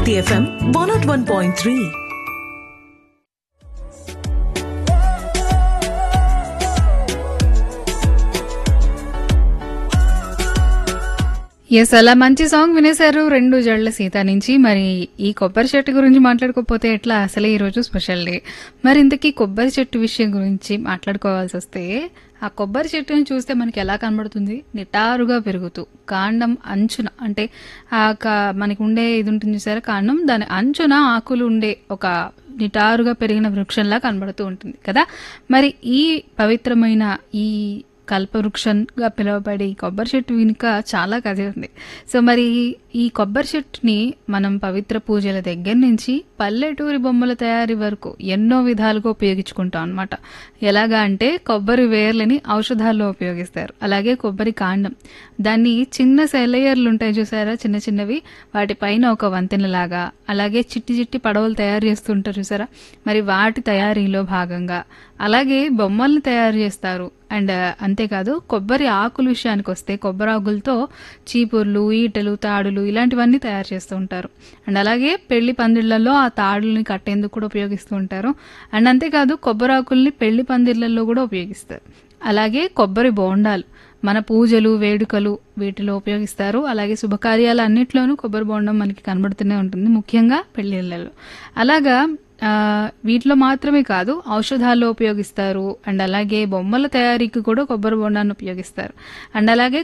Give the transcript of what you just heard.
City FM 101.3. Yes అలా మంచి song వినేశారు రెండు జడ్ల సీత నుంచి మరి ఈ కొబ్బరి చెట్టు గురించి మాట్లాడుకోకపోతే ఎట్లా అసలే ఈరోజు స్పెషల్ డే మరి ఇంతకీ కొబ్బరి చెట్టు విషయం గురించి మాట్లాడుకోవాల్సి వస్తే ఆ కొబ్బరి చెట్టుని చూస్తే మనకి ఎలా కనబడుతుంది నిటారుగా పెరుగుతూ కాండం అంచున అంటే ఆ క- మనకి ఉండే ఇది ఉంటుంది చూసారా కాండం దాని అంచున ఆకులు ఉండే ఒక నిటారుగా పెరిగిన వృక్షంలా కనబడుతూ ఉంటుంది కదా మరి ఈ పవిత్రమైన ఈ కల్పవృక్షంగా పిలువబడే ఈ కొబ్బరి చెట్టు వెనుక చాలా కథ ఉంది సో మరి ఈ కొబ్బరి చెట్టుని మనం పవిత్ర పూజల దగ్గర నుంచి పల్లెటూరి బొమ్మల తయారీ వరకు ఎన్నో విధాలుగా ఉపయోగించుకుంటాం అనమాట ఎలాగా అంటే కొబ్బరి వేర్లని ఔషధాల్లో ఉపయోగిస్తారు అలాగే కొబ్బరి కాండం దాన్ని చిన్న సెలయర్లు ఉంటాయి చూసారా చిన్న చిన్నవి వాటిపైన ఒక వంతెనలాగా అలాగే చిట్టి చిట్టి పడవలు తయారు చేస్తుంటారు చూసారా మరి వాటి తయారీలో భాగంగా అలాగే బొమ్మల్ని తయారు చేస్తారు అండ్ అంతేకాదు కొబ్బరి ఆకుల విషయానికి వస్తే కొబ్బరి ఆకులతో చీపుర్లు ఈటలు తాడులు ఇలాంటివన్నీ తయారు చేస్తూ ఉంటారు అండ్ అలాగే పెళ్లి పందిళ్లలో ఆ తాడుల్ని కట్టేందుకు కూడా ఉపయోగిస్తూ ఉంటారు అండ్ అంతేకాదు కొబ్బరి ఆకుల్ని పెళ్లి పందిళ్లలో కూడా ఉపయోగిస్తారు అలాగే కొబ్బరి బోండాలు మన పూజలు వేడుకలు వీటిలో ఉపయోగిస్తారు అలాగే శుభకార్యాలు అన్నిట్లోనూ కొబ్బరి బోండం మనకి కనబడుతూనే ఉంటుంది ముఖ్యంగా పెళ్లిళ్ళలో అలాగా ఆ, వీటిలో మాత్రమే కాదు ఔషధాల్లో ఉపయోగిస్తారు అండ్ అలాగే బొమ్మల తయారీకి కూడా కొబ్బరి బొండాన్ని ఉపయోగిస్తారు అండ్ అలాగే